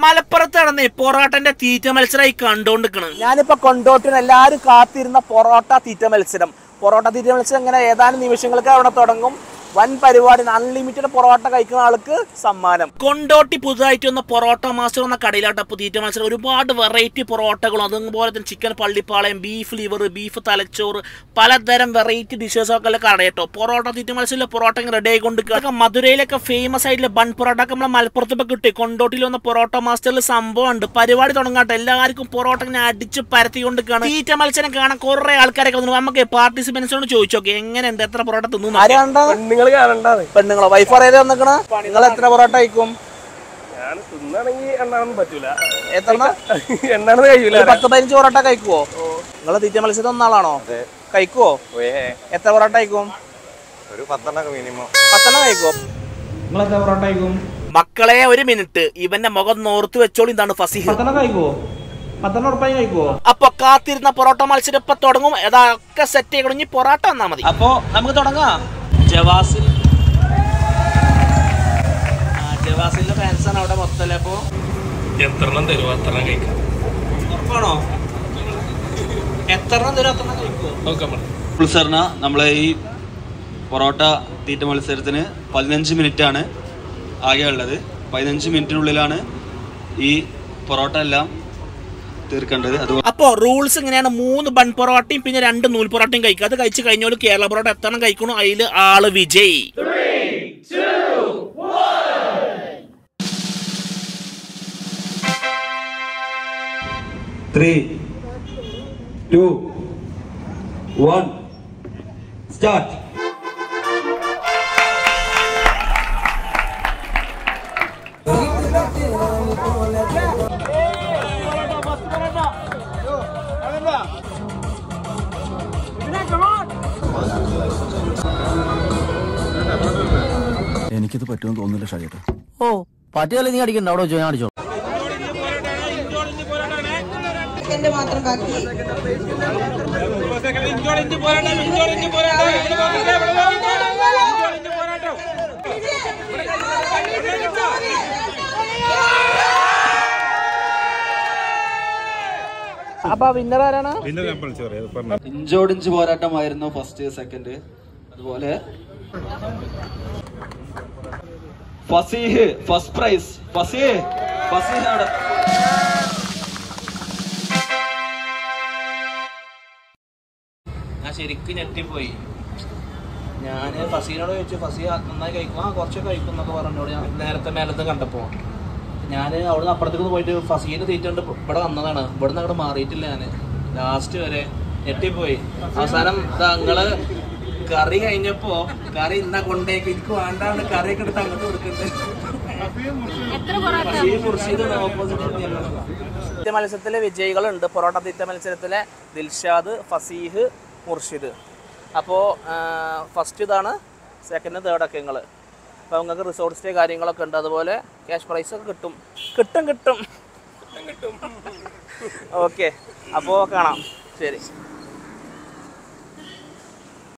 മലപ്പുറത്ത് നടന്നേ പൊറോട്ടന്റെ തീറ്റ മത്സരമായി കണ്ടോണ്ടിരിക്കണ് ഞാനിപ്പോ കൊണ്ടോട്ടിന് എല്ലാവരും കാത്തിരുന്ന പൊറോട്ട തീറ്റ മത്സരം പൊറോട്ട തീറ്റ മത്സരം ഇങ്ങനെ ഏതാനും നിമിഷങ്ങൾക്ക് അവിടെ തുടങ്ങും വൻ പരിപാടി അൺലിമിറ്റഡ് പൊറോട്ട കഴിക്കുന്ന ആൾക്ക് സമ്മാനം കൊണ്ടോട്ടി പുതുതായിട്ട് വന്ന പൊറോട്ട മാസ്റ്റർ എന്ന കടയിലാട്ട് അപ്പോൾ തീറ്റ മത്സരം ഒരുപാട് വെറൈറ്റി പൊറോട്ടകളും അതുപോലെ തന്നെ chicken Pallipalayam beef liver beef തലച്ചോറ് പലതരം വെറൈറ്റി ഡിഷസ് ഒക്കെ ഉള്ള കടയട്ടോ പൊറോട്ട തീറ്റ മത്സരത്തിൽ പൊറോട്ട ഇങ്ങനെ റെഡി ആയിക്കൊണ്ട് നിൽക്കുക. മധുരയിലൊക്കെ ഫേമസ് ആയിട്ടുള്ള ബൺ പൊറോട്ട ഒക്കെ നമ്മളെ മലപ്പുറത്ത് ഇപ്പോൾ കിട്ടി കൊണ്ടോട്ടിൽ വന്ന പൊറോട്ട മാസ്റ്ററിൽ സംഭവം ഉണ്ട് പരിപാടി തുടങ്ങാട്ടെ എല്ലാവർക്കും പൊറോട്ട ഇങ്ങനെ അടിച്ച് പരത്തിക്കൊണ്ട് നിൽക്കുകയാണ് തീറ്റ മത്സരം കാണാൻ കുറേ ആൾക്കാരൊക്കെ വന്നു നമുക്ക് പാർട്ടിസിപ്പൻസിനോട് ചോദിച്ചു നോക്കി എങ്ങനെയുണ്ട് എത്ര പൊറോട്ട തിന്നു ആര് കണ്ട പെണ്ണുങ്ങൾ കാണണ്ടാണ് പെണ്ണുങ്ങളോ വൈഫ് അറിയാതെ വന്നിക്കണ നിങ്ങൾ എത്ര പൊറോട്ട കഴിക്കും ഞാൻ തിന്നാണെങ്കിൽ എണ്ണാനൊന്നും പറ്റൂല എത്ര എണ്ണാണെന്ന് കഴിയൂല ഒരു പത്ത് പതിനഞ്ച് പൊറോട്ട കഴിക്കുവോ നിങ്ങൾ തീറ്റ മത്സരം ഒന്നാളാണോ കഴിക്കുവോ എത്ര പൊറോട്ട കഴിക്കും ഒരു പത്തെണ്ണൊക്കെ മിനിമം പത്തെണ്ണം കഴിക്കുവോ നിങ്ങളെത്ര പൊറോട്ട കഴിക്കും മക്കളെ ഒരു മിനിറ്റ് ഇവന്റെ മുഖം നോർത്ത് വെച്ചോളി ഇതാണ് ഫസിഹ് പത്തെണ്ണം കഴിക്കുവോ പത്തെണ്ണം ഉറപ്പായി കഴിക്കുവോ അപ്പൊ കാത്തിരുന്ന പൊറോട്ട മത്സരം ഇപ്പൊ തുടങ്ങും ഇതൊക്കെ സെറ്റ് ചെയ്യണം ഇനി പൊറോട്ട വന്നാ മതി അപ്പോ നമുക്ക് തുടങ്ങാം ജവാസിൽ ജവാസിന്റെ ഫാൻസ് ആണ് അവിടെ മൊത്തം അപ്പോ എത്രണ്ണം തരും അത്രണ്ണം കഴിക്കാം ഉറപ്പാണോ എത്ര തരും അത്ര കഴിക്കുവോ നോക്കാം ഉത്സരണ നമ്മളെ ഈ പൊറോട്ട തീറ്റ മത്സരത്തിന് പതിനഞ്ച് മിനിറ്റ് ആണ് ആകെ ഉള്ളത് പതിനഞ്ച് മിനിറ്റിനുള്ളിലാണ് ഈ പൊറോട്ട എല്ലാം തീർക്കേണ്ടത് അതുപോലെ അപ്പോ റൂൾസ് ഇങ്ങനെയാണ് മൂന്ന് ബൺ പൊറോട്ടയും പിന്നെ രണ്ട് നൂൽ പൊറോട്ടയും കഴിക്കുക അത് കഴിച്ച് കഴിഞ്ഞോല് കേരള പൊറോട്ട എത്ര കഴിക്കണോ അതില് ആള് Vijay three two one start എനിക്കിത് പറ്റുമെന്ന് തോന്നുന്നില്ല ഷാജേട്ടാ ഓ പട്ടികളെ നീ അടിക്കണ്ട അവിടെ വെച്ചോ ഞാൻ അടിച്ചോ സെക്കൻഡ് മാത്രം ബാക്കി അപ്പൊ വിന്നർ ആരാണ് ഇഞ്ചോടിഞ്ച് പോരാട്ടമായിരുന്നു ഫസ്റ്റ് സെക്കൻഡ് അതുപോലെ ഫസീഹ് ഫസ്റ്റ് പ്രൈസ് ഫസീഹ് ഫസീഹ് അവിടെ ഞാൻ ശരിക്കും ഞെട്ടിപ്പോയി ഞാൻ ഫസീനോട് ചോദിച്ചു ഫസി നന്നായി കഴിക്കും ആ കുറച്ചൊക്കെ കഴിക്കും എന്നൊക്കെ പറഞ്ഞോട് ഞാൻ നേരത്തെ മേലത്തെ കണ്ടപ്പോൾ ഞാൻ അവിടെ നിന്ന് അപ്പുറത്തേക്ക് പോയിട്ട് ഫസീനെ തീറ്റുകൊണ്ട് ഇവിടെ വന്നതാണ് ഇവിടെ നിന്ന് അങ്ങോട്ട് മാറിയിട്ടില്ല ഞാൻ ലാസ്റ്റ് വരെ ഞെട്ടിപ്പോയി അവസാനം ദാ നിങ്ങള് കറി കഴിഞ്ഞപ്പോ കറി ഇന്നാ കൊണ്ടേക്ക് എനിക്ക് വേണ്ടാണ്ട് കറിയൊക്കെ എടുത്ത് അങ്ങോട്ട് കൊടുക്കുന്നുണ്ട് ഫസീ മുർഷിദ് ഓപ്പോസിറ്റ് മത്സരത്തിലെ വിജയികളുണ്ട് പൊറോട്ട തീറ്റ മത്സരത്തിലെ ദിൽഷാദ് ഫസീഹ് മുർഷിദ് അപ്പോൾ ഫസ്റ്റ് ഇതാണ് സെക്കൻഡ് തേർഡൊക്കെ നിങ്ങൾ അപ്പോൾ നിങ്ങൾക്ക് റിസോർട്ട് സ്റ്റേ കാര്യങ്ങളൊക്കെ ഉണ്ട് അതുപോലെ ക്യാഷ് പ്രൈസ് ഒക്കെ കിട്ടും കിട്ടും കിട്ടും ഓക്കെ അപ്പോൾ കാണാം ശരി